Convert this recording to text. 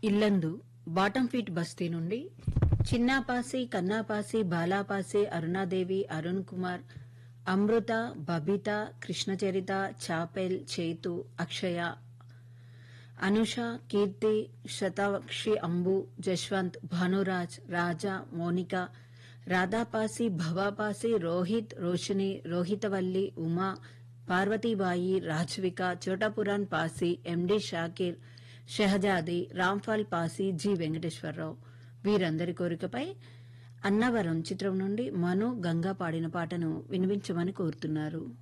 Yellandu bottom feet బస్తీ నుండి చిన్నాపాసి కన్నాపాసి బాలాపాసి అరుణాదేవి అరుణ్ కుమార్ అమృత బబిత కృష్ణచరిత చాపెల్ చేతు అక్షయ అనుష కీర్తి శతాక్షి అంబు జశ్వంత్ భానురాజ్ రాజా మోనిక రాధాపాసి భవాపాసి రోహిత్ రోషిని రోహితవల్లి ఉమా పార్వతీబాయి రాజ్విక చోటాపురాన్ పాసి ఎండి షాకీర్ షహజాది రాంఫాల్ పాసి జి వెంకటేశ్వరరావు వీరందరి కోరికపై అన్నవరం చిత్రం నుండి మను గంగా పాడిన పాటను వినిపించమని కోరుతున్నారు